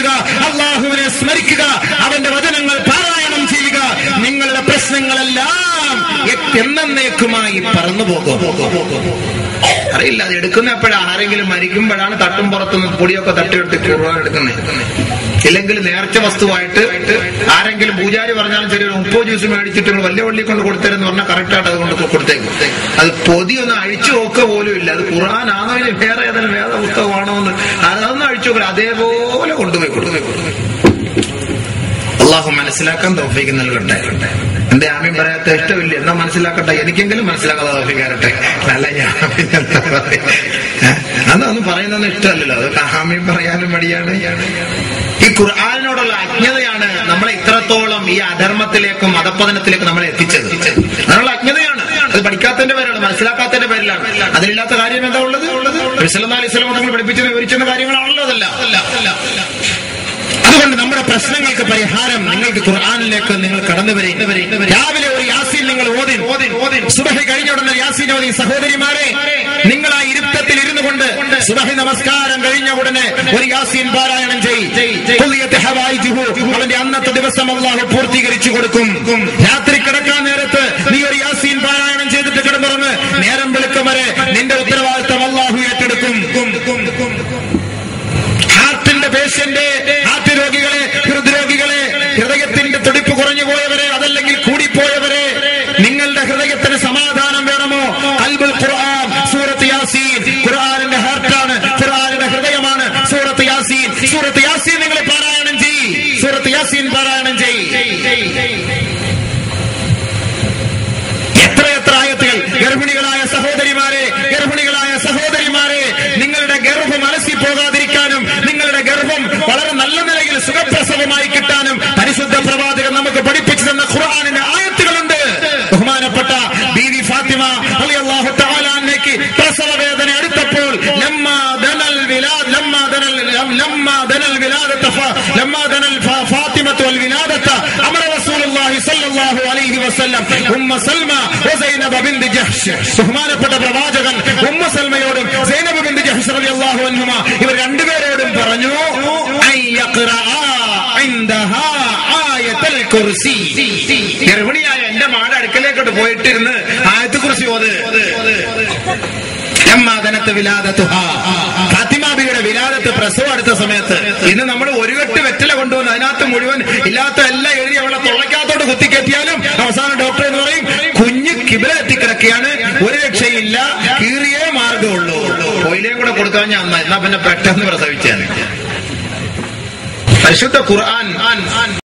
അള്ളാഹുവിനെ സ്മരിക്കുക അവന്റെ വചനങ്ങൾ പാരായണം ചെയ്യുക നിങ്ങളുടെ പ്രശ്നങ്ങളെല്ലാം എന്നേക്കുമായി പറന്നു പോകും അറിയില്ല അത് എടുക്കുന്ന എപ്പോഴാണ് ആരെങ്കിലും മരിക്കുമ്പോഴാണ് തട്ടും പുറത്തുനിന്ന് പൊടിയൊക്കെ തട്ടിയെടുത്ത് ഖുർആൻ എടുക്കുന്നത് ഇല്ലെങ്കിൽ നേർച്ച വസ്തുവായിട്ട് ആരെങ്കിലും പൂജാരി പറഞ്ഞാലും ശരി ഒരു മുപ്പത് ജ്യൂസ് മേടിച്ചിട്ട് നിങ്ങൾ വലിയ വള്ളി കൊണ്ട് കൊടുത്തരെന്ന് പറഞ്ഞാൽ കറക്റ്റ് ആയിട്ട് അത് കൊണ്ട് കൊടുത്തേക്കും അത് പൊതി ഒന്ന് അഴിച്ചു നോക്കുക പോലും ഇല്ല അത് ഖുർആനാണോ ഇനി വേറെ ഏതെങ്കിലും വേദ പുസ്തകമാണോ എന്ന് അതൊന്നും അഴിച്ചു നോക്കില്ല അതേപോലെ കൊണ്ടുപോയി കൊണ്ടുപോയി കൊണ്ടുപോയി അള്ളാഹു മനസ്സിലാക്കാൻ തോഫിക്ക് നൽകട്ടെ എന്റെ ആമയും പറയാത്ത ഇഷ്ടമില്ല എന്നാ മനസ്സിലാക്കട്ടെ എനിക്കെങ്കിലും മനസ്സിലാക്കാതെ തോഫിക്കാരട്ടെ അല്ല ഞാൻ പിന്നെ എന്താ പറയാ? ഏ? അതൊന്നും പറയുന്നൊന്നും ഇഷ്ടമല്ലല്ലോ അതൊക്കെ ആമയും പറയാനും മടിയാണ് ഈ ഖുർആാനിനോടുള്ള അജ്ഞതയാണ് നമ്മളെ ഇത്രത്തോളം ഈ അധർമ്മത്തിലേക്കും മതപ്പതനത്തിലേക്കും നമ്മളെ എത്തിച്ചത് അതിനുള്ള അജ്ഞതയാണ് അത് പഠിക്കാത്തതിന്റെ പേരാണ് മനസ്സിലാക്കാത്തതിന്റെ പേരിലാണ് അതിലില്ലാത്ത കാര്യം എന്താ ഉള്ളത് ഉള്ളത് അലിസ്ലാം തങ്ങൾ പഠിപ്പിച്ചത് വിവരിച്ചെന്ന കാര്യങ്ങളാണല്ലോ അതല്ല അല്ല അല്ല അതുകൊണ്ട് നമ്മുടെ പ്രശ്നങ്ങൾക്ക് പരിഹാരം നിങ്ങൾക്ക് ഖുർആാനിലേക്ക് നിങ്ങൾ കടന്നു വരെ രാവിലെ ഒരു യാസീൻ നിങ്ങൾ ഓതി ഓതി ഓതി സുബഹി കഴിഞ്ഞ ഉടനെ യാസീൻ ഓതി സഹോദരിമാരെ നിങ്ങൾ ആ ഇരുത്തത്തിൽ ഇരുന്നു കൊണ്ട് സുബഹി നമസ്കാരം കഴിഞ്ഞ ഉടനെ ഒരു യാസീൻ പാരായണം ചെയ്ത് അവന്റെ അന്നത്തെ ദിവസം അള്ളാഹു പൂർത്തീകരിച്ചു കൊടുക്കും രാത്രി കിടക്കാൻ നേരത്ത് നീ ഒരു യാസീൻ പാരായണം ചെയ്തിട്ട് കിടന്നുറങ്ങ് നേരം വെളുക്കും വരെ നിന്റെ ഉത്തരവാദിത്തം അള്ളാഹു ഏറ്റെടുക്കും ഹാർട്ടിന്റെ പേഷ്യന്റ് ഹാർട്ട് രോഗികളെ ഹൃദ്രോഗികളെ ഹൃദയത്തിന്റെ തുടിപ്പ് കുറഞ്ഞു പോയവരെ അതല്ലെങ്കിൽ കൂടിപ്പോയവരെ നിങ്ങളുടെ ഹൃദയത്തിന് സമാധാനം വേണമോ അൽബുൽ ഖുർആൻ സൂറത്ത് യാസീൻ ഖുർആനിന്റെ ഹാർട്ടാണ് ഖുർആനിന്റെ ഹൃദയമാണ് സൂറത്ത് യാസീൻ സൂറത്ത് യാസീൻ നിങ്ങൾ പാരായണം ചെയ്യ് സൂറത്ത് യാസീൻ പാരായണം ചെയ്യ് എത്രയെത്ര ആയത്തുകൾ ഗർഭിണികളായ സഹോദരിമാരെ ഗർഭിണികളായ സഹോദരിമാരെ നിങ്ങളുടെ ഗർഭം അലസി പോകാതിരിക്കാനും നിങ്ങളുടെ ഗർഭം വളരെ നല്ല നിലയിൽ സുഖപ്രസവമായി കിട്ടാനും പരിശുദ്ധ പ്രവാചകൻ നമുക്ക് പഠിപ്പിച്ചു തന്ന ഖുർആാനിന്റെ ആയത്തുകളുണ്ട് ബഹുമാനപ്പെട്ട ബി വി ഫാത്തിമ അലിയല്ലാഹു തആലാനേക്ക് പ്രസവ വേദന എടുത്തപ്പോൾ ലമ്മാ ദനൽ വിലാദ് ലമ്മാ ദനൽ ലമ്മാ ദനൽ വിലാദത ഫ- ലമ്മാ ദനൽ ഫ- ഫാത്തിമത്തു വൽ വിലാദത അമറ റസൂലുള്ളാഹി സ്വല്ലല്ലാഹു അലൈഹി വസല്ലം ഉമ്മ സൽമ വസൈനബ ബിൻത് ജഹ്ഷ് ബഹുമാനപ്പെട്ട പ്രവാചകൻ ഉമ്മ സൽമയോടും സൈനബ് ബിൻത് ജഹ്ഷ് റളിയല്ലാഹു അൻഹുമ ഇവർ രണ്ടുപേരോടും പറഞ്ഞു അൻ യഖ്റആ ഇൻദഹാ ആയത്തുൽ കുർസി ഗർഭിണിയായ എന്റെ മാടെ അടുക്കലേക്കോട്ട് പോയിട്ടിരുന്ന് ആയത്ത് കുറിച്ച് ഓത് എമ്മാദനത്ത് വിലാദത്തുഹാ ഫാത്തിമാബിയുടെ വിലാദത്ത് പ്രസവം അടുത്ത സമയത്ത് ഇന്ന് നമ്മൾ ഒരു കെട്ട് വെറ്റില കൊണ്ടുവന്ന് അതിനകത്ത് മുഴുവൻ ഇല്ലാത്ത എല്ലാം എഴുതി അവളെ തൊള്ളയ്ക്കകത്തോട്ട് കുത്തിക്കെത്തിയാലും അവസാനം ഡോക്ടർ എന്ന് പറയും കുഞ്ഞ് കിബില എത്തിക്കിടക്കുകയാണ് ഒരു രക്ഷയില്ല കീറിയേ മാർഗമുള്ളൂ കൊയിലേയും കൂടെ കൊടുക്കാൻ ഞാൻ എന്നാ പിന്നെ പെട്ടെന്ന് പ്രസവിച്ചാണ് പരിശുദ്ധ ഖുർആൻ